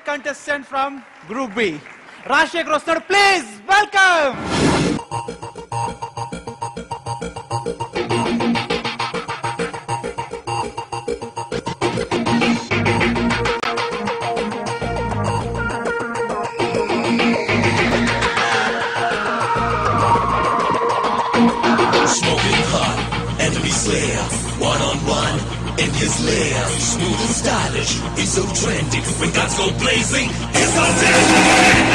contestant from Group B. Rajasekhar వస్తాడు please welcome Smoking hot, enemy slayer, one on one in his lair. Smooth and stylish, he's so trendy. When guns go blazing, it's so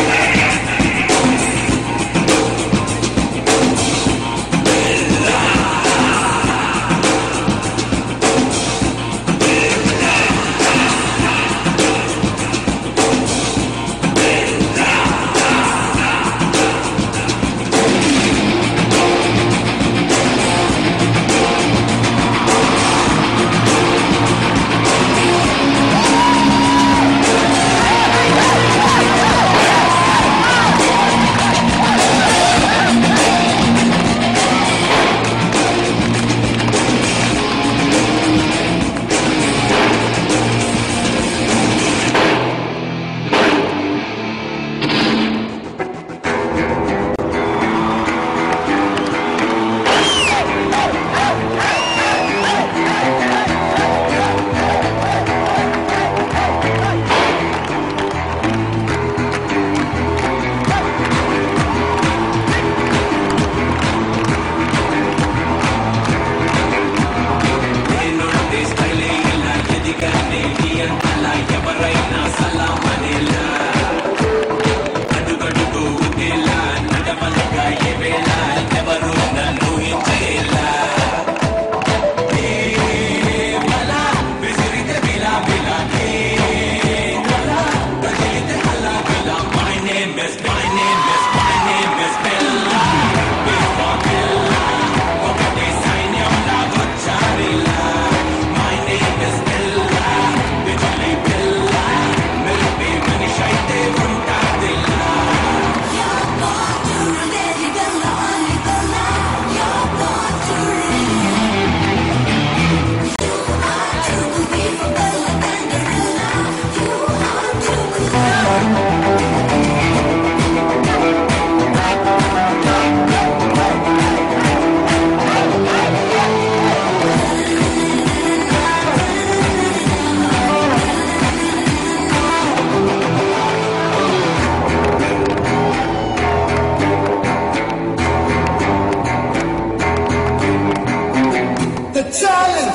The talent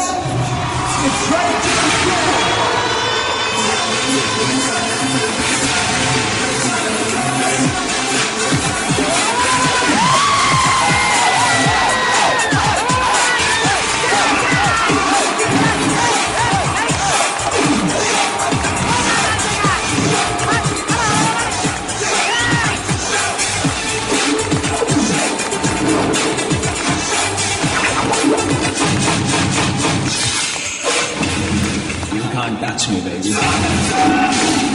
is ready to begin. You can't touch me, baby.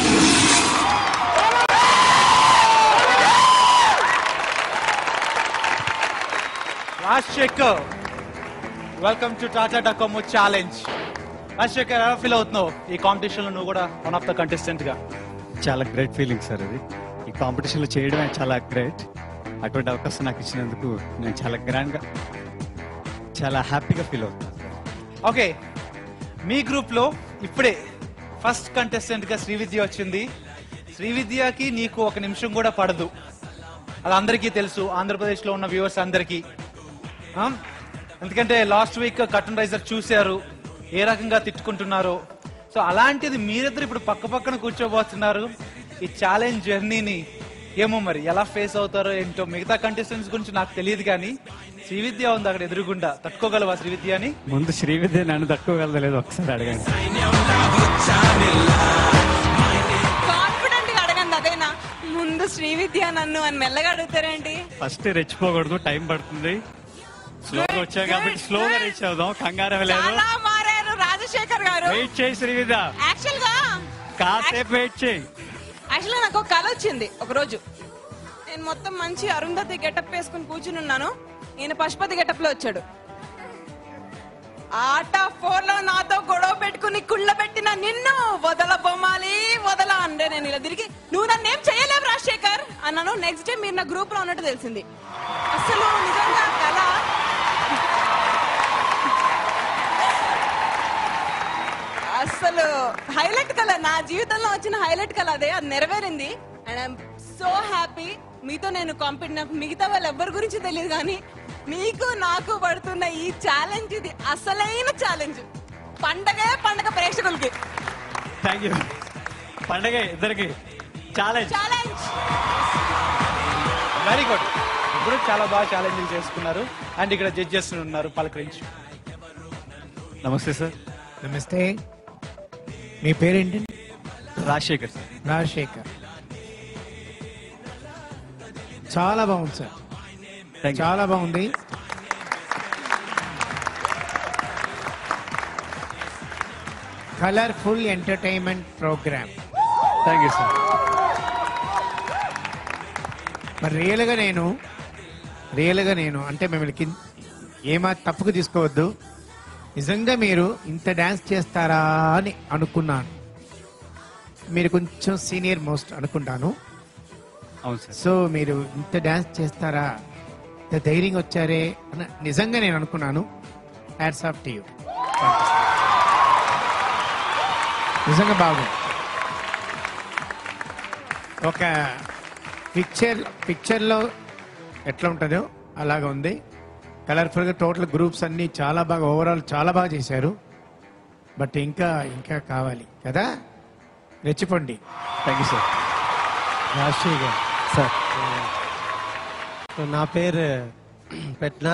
Rajasekhar welcome to Tata Docomo challenge Rajasekhar ఎలా feel అవుతున్నావు ఈ competition లో నువ్వు కూడా one of the contestant గా చాలా great feeling sir అది ఈ కాంపిటీషన్లో చేయడమే చాలా గ్రేట్ అటువంటి అవకాశం నాకు ఇచ్చినందుకు నేను చాలా గ్రాండ్గా చాలా హ్యాపీగా ఫీల్ అవుతాను ఓకే మీ గ్రూప్ లో ఇప్పుడే ఫస్ట్ కంటెస్టెంట్ గా శ్రీవిద్య వచ్చింది శ్రీవిద్యకి నీకు ఒక నిమిషం కూడా పడదు అది అందరికీ తెలుసు ఆంధ్రప్రదేశ్ లో ఉన్న వ్యూవర్స్ అందరికీ ఆ? ఎందుకంటే లాస్ట్ వీక్ కటన్ రైజర్ చూశారు ఏ రకంగా తిట్టుకుంటున్నారో సో అలాంటిది మీరిద్దరు ఇప్పుడు పక్క పక్కన కూర్చోబోతున్నారు ఈ ఛాలెంజ్ జర్నీని ఏమో మరి ఎలా ఫేస్ అవుతారో ఏంటో మిగతా కంటెస్టెంట్స్ గురించి నాకు తెలియదు కానీ శ్రీవిద్య ఉంది అక్కడ ఎదురుగుండా తట్టుకోగలవా శ్రీవిద్య అని ముందు శ్రీవిద్య నన్ను తక్కువ ఒకసారి అడగండి కాన్ఫిడెంట్ గా అడగండి అదేనా ముందు శ్రీవిద్య నన్ను అని మెల్లగా అడుగుతారేంటి ఫస్ట్ రెచ్చిపోకూడదు టైం పడుతుంది స్లోగా వచ్చాం కాబట్టి స్లోగా రీచ్ అవుదాం కంగారం లేదు చాలా మారారు రాజశేఖర్ గారు వెయిట్ చేయి శ్రీవిద్య యాక్చువల్ గా కాసేపు వెయిట్ చేయి యాక్చువల్ గా నాకు ఒక కళ వచ్చింది ఒక రోజు నేను మొత్తం మంచి అరుంధతి గెటప్ వేసుకుని కూర్చుని ఉన్నాను ఈయన పశుపతి గెటప్ లో వచ్చాడు ఆట ఫోర్ లో నాతో గొడవ పెట్టుకుని కుళ్ళ పెట్టిన నిన్ను వదల బొమ్మాలి వదల నేను ఇలా తిరిగి నువ్వు నన్ను ఏం చేయలేవు రాజశేఖర్ అన్నాను నెక్స్ట్ డే మీరు నా గ్రూప్ లో ఉన్నట్టు తెలిసింది అసలు నిజంగా కళ అసలు హైలైట్ కల నా జీవితంలో వచ్చిన హైలైట్ కల అదే అది నెరవేరింది అండ్ ఐఎమ్ సో హ్యాపీ మీతో నేను కాంపిట్ నాకు మిగతా వాళ్ళు ఎవ్వరి గురించి తెలియదు కానీ మీకు నాకు పడుతున్న ఈ ఛాలెంజ్ ఇది అసలైన ఛాలెంజ్ పండగే పండగ ప్రేక్షకులకి థ్యాంక్ యూ పండగ ఇద్దరికి చాలా ఛాలెంజ్ వెరీ గుడ్ ఇప్పుడు చాలా బాగా ఛాలెంజ్ చేసుకున్నారు అండ్ ఇక్కడ జడ్జెస్ ఉన్నారు పలకరించి నమస్తే సార్ నమస్తే మీ పేరేంటి రాజశేఖర్ సార్ రాజశేఖర్ చాలా బాగుంది సార్ థ్యాంక్ యూ చాలా బాగుంది colourful entertainment programme thank you sir మరి రియల్గా నేను రియల్గా నేను అంటే మిమ్మల్ని కిన్- ఏమా తప్పుకు తీసుకోవద్దు నిజంగా మీరు ఇంత డ్యాన్స్ చేస్తారా అని అనుకున్నాను మీరు కొంచెం సీనియర్ మోస్ట్ అనుకుంటాను అవును సార్ సో మీరు ఇంత డ్యాన్స్ చేస్తారా ఇంత ధైర్యంగా వచ్చారే అని నిజంగా నేను అనుకున్నాను హ్యాట్స్ ఆఫ్ టు యూ నిజంగా బాగుంది ఒక పిక్చర్ పిక్చర్లో ఎట్లా ఉంటుందో అలాగ ఉంది కలర్ఫుల్గా టోటల్ గ్రూప్స్ అన్నీ చాలా బాగా ఓవరాల్ చాలా బాగా చేశారు బట్ ఇంకా ఇంకా కావాలి కదా రెచ్చిపోండి thank you sir Rajasekhar sir so నా పేరు పెట్టిన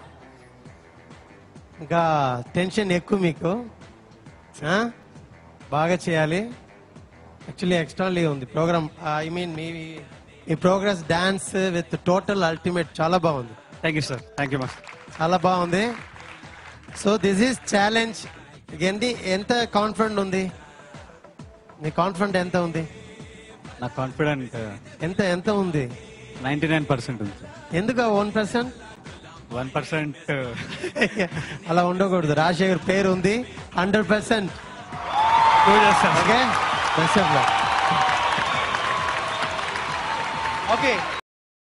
ఇంకా టెన్షన్ ఎక్కువ మీకు ఆ? బాగా చేయాలి యాక్చువల్లీ ఎక్స్ట్రాలీ ఉంది ప్రోగ్రామ్ ఐ మీన్ మీ మీ progress dance with total ultimate చాలా బాగుంది thank you sir thank you master చాలా బాగుంది సో దిస్ ఈస్ ఛాలెంజ్ ఏంటి ఎంత కాన్ఫిడెంట్ ఉంది మీ కాన్ఫిడెంట్ ఎంత ఉంది నా కాన్ఫిడెంట్ ఎంత ఎంత ఉంది నైంటీ నైన్ పర్సెంట్ ఉంది సార్ ఎందుకు వన్ పర్సెంట్ వన్ పర్సెంట్ అలా ఉండకూడదు రాజశేఖర్ పేరు ఉంది హండ్రెడ్ పర్సెంట్ ప్రూవ్ చేస్తాను okay best of luck okay